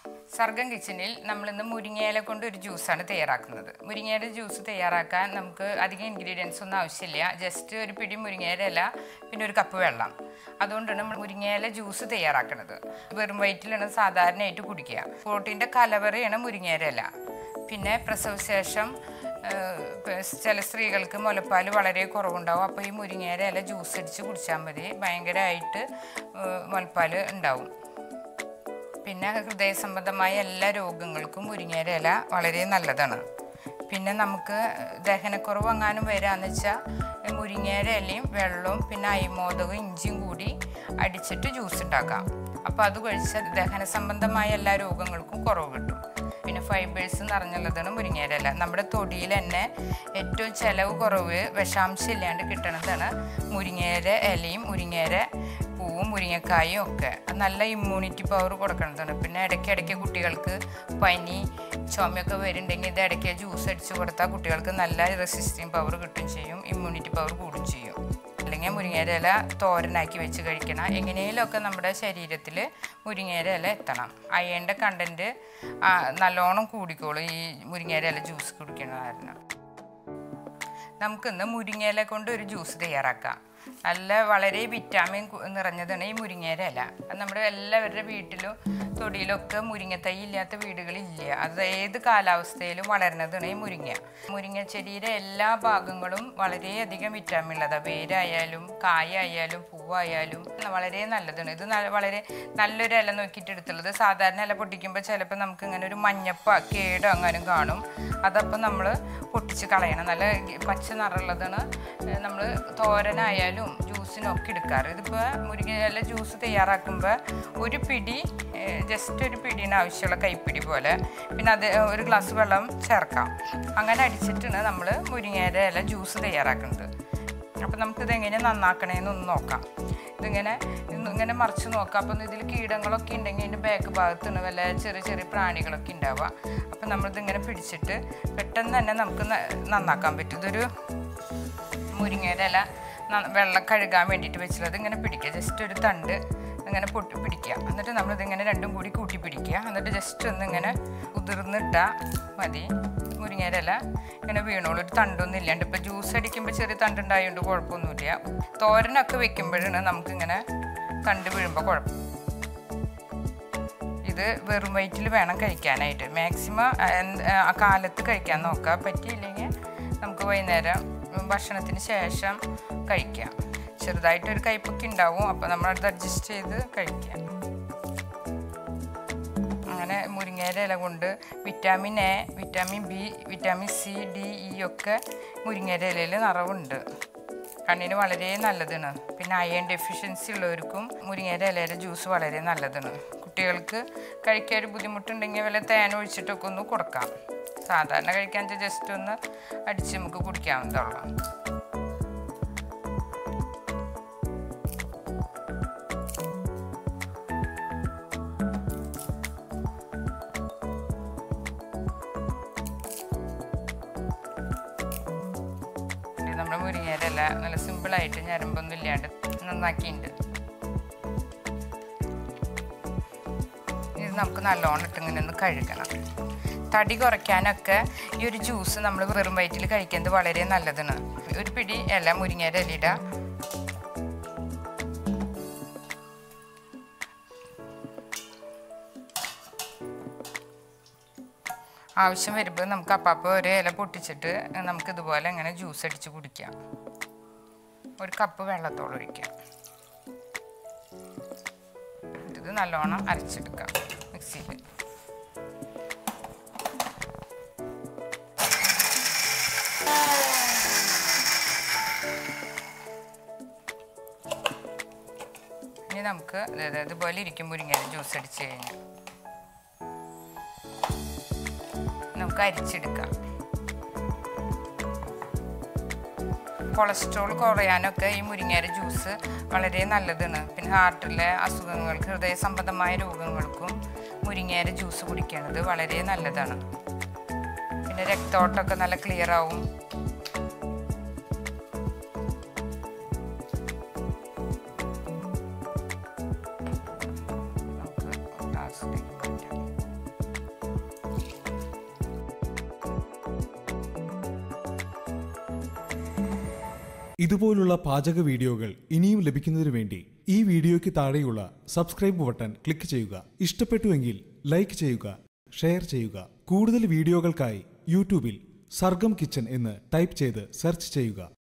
സർഗം കിച്ചണിൽ നമ്മൾ ഇന്ന് മുരിങ്ങയില കൊണ്ട് ഒരു ജ്യൂസാണ് തയ്യാറാക്കുന്നത് മുരിങ്ങയുടെ ജ്യൂസ് തയ്യാറാക്കാൻ നമുക്ക് അധികം ഇൻഗ്രീഡിയൻസ് ഒന്നും ആവശ്യമില്ല ജസ്റ്റ് ഒരു പിടി മുരിങ്ങയുടെ ഇല പിന്നെ ഒരു കപ്പ് വെള്ളം അതുകൊണ്ടാണ് നമ്മൾ മുരിങ്ങയില ജ്യൂസ് തയ്യാറാക്കുന്നത് വെറും വയറ്റിലാണ് സാധാരണയായിട്ട് കുടിക്കുക പ്രോട്ടീൻ്റെ കലവറയാണ് മുരിങ്ങയുടെ ഇല പിന്നെ പ്രസവശേഷം ഏഹ്, ഇപ്പൊ ചില സ്ത്രീകൾക്ക് മുലപ്പാൽ വളരെ കുറവുണ്ടാവും അപ്പോൾ ഈ മുരിങ്ങയുടെ ഇല ജ്യൂസ് അടിച്ച് കുടിച്ചാൽ മതി ഭയങ്കരമായിട്ട് ഏഹ്, മുലപ്പാൽ ഉണ്ടാവും പിന്നെ ഹൃദയ സംബന്ധമായ എല്ലാ രോഗങ്ങൾക്കും മുരിങ്ങയുടെ ഇല വളരെ നല്ലതാണ് പിന്നെ നമുക്ക് ദഹനക്കുറവ് എങ്ങാനും വരാന്ന് വെച്ചാൽ മുരിങ്ങയുടെ ഇലയും വെള്ളവും പിന്നെ അയമോദകവും ഇഞ്ചിയും കൂടി അടിച്ചിട്ട് ജ്യൂസ് ഉണ്ടാക്കാം അപ്പോൾ അത് കഴിച്ചാൽ ദഹന സംബന്ധമായ എല്ലാ രോഗങ്ങൾക്കും കുറവ് കിട്ടും പിന്നെ ഫൈബേഴ്സ് നിറഞ്ഞുള്ളതാണ് മുരിങ്ങയുടെ ഇല നമ്മുടെ തൊടിയിൽ തന്നെ ഏറ്റവും ചിലവ് കുറവ് വിഷാംശം ഇല്ലാണ്ട് കിട്ടണതാണ് മുരിങ്ങയുടെ ഇലയും മുരിങ്ങയുടെ പൂവും മുരിങ്ങക്കായും ഒക്കെ അത് നല്ല ഇമ്മ്യൂണിറ്റി പവർ കൊടുക്കണതാണ് പിന്നെ ഇടയ്ക്കിടയ്ക്ക് കുട്ടികൾക്ക് പനി ചുമയൊക്കെ വരുന്നുണ്ടെങ്കിൽ ഇത് ഇടയ്ക്ക് ജ്യൂസ് അടിച്ച് കൊടുത്താൽ കുട്ടികൾക്ക് നല്ല റെസിസ്റ്റിംഗ് പവർ കിട്ടും ചെയ്യും ഇമ്മ്യൂണിറ്റി പവർ കൂടും ചെയ്യും അല്ലെങ്കിൽ മുരിങ്ങയുടെ ഇല തോരനാക്കി വെച്ച് കഴിക്കണം എങ്ങനെയെങ്കിലുമൊക്കെ നമ്മുടെ ശരീരത്തിൽ മുരിങ്ങയുടെ ഇല എത്തണം അയണിൻ്റെ കണ്ടൻറ്റ് നല്ലോണം കൂടിക്കോളും ഈ മുരിങ്ങയുടെ ഇല ജ്യൂസ് കുടിക്കണ കാരണം നമുക്കിന്ന് മുരിങ്ങയില കൊണ്ട് ഒരു ജ്യൂസ് തയ്യാറാക്കാം നല്ല വളരെ വിറ്റാമിൻ കു- നിറഞ്ഞതാണ് ഈ മുരിങ്ങയില ഇല അത് നമ്മുടെ എല്ലാവരുടെ വീട്ടിലും തൊടിയിലൊക്കെ മുരിങ്ങത്തൈ ഇല്ലാത്ത വീടുകളില്ല അത് ഏത് കാലാവസ്ഥയിലും വളരുന്നതാണ് ഈ മുരിങ്ങ മുരിങ്ങ ചെടിയുടെ എല്ലാ ഭാഗങ്ങളും വളരെയധികം വിറ്റാമിൻ ഉള്ളതാണ് വേരായാലും കായായാലും പൂവായാലും വളരെ നല്ലതാണ് ഇത് ന- വളരെ നല്ലൊരു ഇല നോക്കിയിട്ട് എടുത്തുള്ളത് സാധാരണ ഇല പൊട്ടിക്കുമ്പോൾ ചിലപ്പോൾ നമുക്ക് ഇങ്ങനെ ഒരു മഞ്ഞപ്പ കേടോ അങ്ങാനും കാണും അതപ്പോൾ നമ്മൾ പൊട്ടിച്ച് കളയണം നല്ല പച്ച നിറമുള്ളതാണ് നമ്മൾ തോരനായാലും ജ്യൂസിനും ഒക്കെ എടുക്കാറ് ഇതിപ്പോൾ മുരിങ്ങയില ജ്യൂസ് തയ്യാറാക്കുമ്പോൾ ഒരു പിടി ജസ്റ്റ് ഒരു പിടീന് ആവശ്യമുള്ള കൈപ്പിടി പോലെ പിന്നെ അത് ഒരു ഗ്ലാസ് വെള്ളം ചേർക്കാം അങ്ങനെ അടിച്ചിട്ടാണ് നമ്മൾ മുരിങ്ങയുടെ ഇല ജ്യൂസ് തയ്യാറാക്കുന്നത് അപ്പം നമുക്കിത് എങ്ങനെ നന്നാക്കണേന്നൊന്ന് നോക്കാം ഇതിങ്ങനെ ഇന്ന് ഇങ്ങനെ മറിച്ച് നോക്കാം അപ്പം ഇതിൽ കീടങ്ങളൊക്കെ ഉണ്ടെങ്കിൽ ഇതിൻ്റെ ബാക്ക് ഭാഗത്തുനിന്ന് വല്ല ചെറിയ ചെറിയ പ്രാണികളൊക്കെ ഉണ്ടാവുക അപ്പം നമ്മളിതിങ്ങനെ പിടിച്ചിട്ട് പെട്ടെന്ന് തന്നെ നമുക്ക് ന- നന്നാക്കാൻ പറ്റും ഇതൊരു മുരിങ്ങയുടെ ഇല ന- വെള്ളം കഴുകാൻ വേണ്ടിയിട്ട് വെച്ചുള്ളത് ഇങ്ങനെ പിടിക്കുക ജസ്റ്റ് ഒരു തണ്ട് ഇങ്ങനെ പൊട്ടി പിടിക്കുക എന്നിട്ട് നമ്മളിതിങ്ങനെ രണ്ടും കൂടി കൂട്ടി പിടിക്കുക എന്നിട്ട് ജസ്റ്റ് ഒന്ന് ഇങ്ങനെ ഉതിർന്നിട്ടാൽ മതി മുരിങ്ങയുടെ ഇല ഇങ്ങനെ വീണോളൂ ഒരു തണ്ടൊന്നും ഇല്ലാണ്ട് ഇപ്പോൾ ജ്യൂസ് അടിക്കുമ്പോൾ ചെറിയ തണ്ടുണ്ടായതുകൊണ്ട് കുഴപ്പമൊന്നുമില്ല തോരനൊക്കെ വെക്കുമ്പോഴാണ് നമുക്കിങ്ങനെ തണ്ട് വീഴുമ്പോൾ കുഴപ്പം ഇത് വെറും വയറ്റിൽ വേണം കഴിക്കാനായിട്ട് മാക്സിമം ആ കാലത്ത് കഴിക്കാൻ നോക്കുക പറ്റിയില്ലെങ്കിൽ നമുക്ക് വൈകുന്നേരം ഭക്ഷണത്തിന് ശേഷം കഴിക്കാം ചെറുതായിട്ടൊരു കയ്പ്പൊക്കെ ഉണ്ടാവും അപ്പോൾ നമ്മളത് അഡ്ജസ്റ്റ് ചെയ്ത് കഴിക്കാം അങ്ങനെ മുരിങ്ങയുടെ ഇല കൊണ്ട് vitamin A vitamin B vitamin C D E ഒക്കെ മുരിങ്ങയുടെ ഇലയിൽ നിറവുണ്ട് കണ്ണിന് വളരെ നല്ലതാണ് പിന്നെ അയൺ ഡെഫിഷ്യൻസി ഉള്ളവർക്കും മുരിങ്ങയുടെ ഇലയുടെ ജ്യൂസ് വളരെ നല്ലതാണ് കുട്ടികൾക്ക് കഴിക്കാൻ ഒരു ബുദ്ധിമുട്ടുണ്ടെങ്കിൽ വല്ല തേൻ ഒഴിച്ചിട്ടൊക്കെ ഒന്ന് കൊടുക്കാം സാധാരണ കഴിക്കാൻ ജസ്റ്റ് ഒന്ന് അടിച്ച് നമുക്ക് കുടിക്കാവുന്നതുള്ളൂ ഇത് നമ്മുടെ മുരിങ്ങയുടെ ഇല നല്ല സിമ്പിളായിട്ട് ഞരമ്പൊന്നും ഇല്ലാണ്ട് നന്നാക്കിയിട്ടുണ്ട് ഇത് നമുക്ക് നല്ലോണം ഇട്ട് ഇങ്ങനെ ഒന്ന് കഴുകണം തടി കുറയ്ക്കാനൊക്കെ ഈ ഒരു ജ്യൂസ് നമ്മൾ വെറും വയറ്റിൽ കഴിക്കുന്നത് വളരെ നല്ലതാണ് ഒരു പിടി ഇല മുരിങ്ങയുടെ ഇലയിടുക ആവശ്യം വരുമ്പോൾ നമുക്ക് അപ്പാപ്പോൾ ഒരു ഇല പൊട്ടിച്ചിട്ട് നമുക്ക് ഇതുപോലെ ഇങ്ങനെ ജ്യൂസ് അടിച്ച് കുടിക്കാം ഒരു കപ്പ് വെള്ളത്തോളം ഒഴിക്കാം ഇത് നല്ലോണം അരച്ചെടുക്കാം മിക്സിയിൽ ഇനി നമുക്ക് ഇത് ഇതുപോലെ ഇരിക്കും മുരിങ്ങയുടെ ജ്യൂസ് അടിച്ച് കഴിഞ്ഞാൽ നമുക്ക് അരിച്ചെടുക്കാം കൊളസ്ട്രോൾ കുറയാനൊക്കെ ഈ മുരിങ്ങയുടെ ജ്യൂസ് വളരെ നല്ലതാണ് പിന്നെ ഹാർട്ടിലെ അസുഖങ്ങൾക്ക് ഹൃദയ സംബന്ധമായ രോഗങ്ങൾക്കും മുരിങ്ങയുടെ ജ്യൂസ് കുടിക്കുന്നത് വളരെ നല്ലതാണ് പിന്നെ രക്തോട്ടമൊക്കെ നല്ല ക്ലിയർ ആവും നമുക്ക് ഗ്ലാസ്സിലേക്ക് മാറ്റാം ഇതുപോലുള്ള പാചക വീഡിയോകൾ ഇനിയും ലഭിക്കുന്നതിനു വേണ്ടി ഈ വീഡിയോയ്ക്ക് താഴെയുള്ള സബ്സ്ക്രൈബ് ബട്ടൺ ക്ലിക്ക് ചെയ്യുക ഇഷ്ടപ്പെട്ടുവെങ്കിൽ ലൈക്ക് ചെയ്യുക ഷെയർ ചെയ്യുക കൂടുതൽ വീഡിയോകൾക്കായി യൂട്യൂബിൽ സർഗം കിച്ചൺ എന്ന് ടൈപ്പ് ചെയ്ത് സെർച്ച് ചെയ്യുക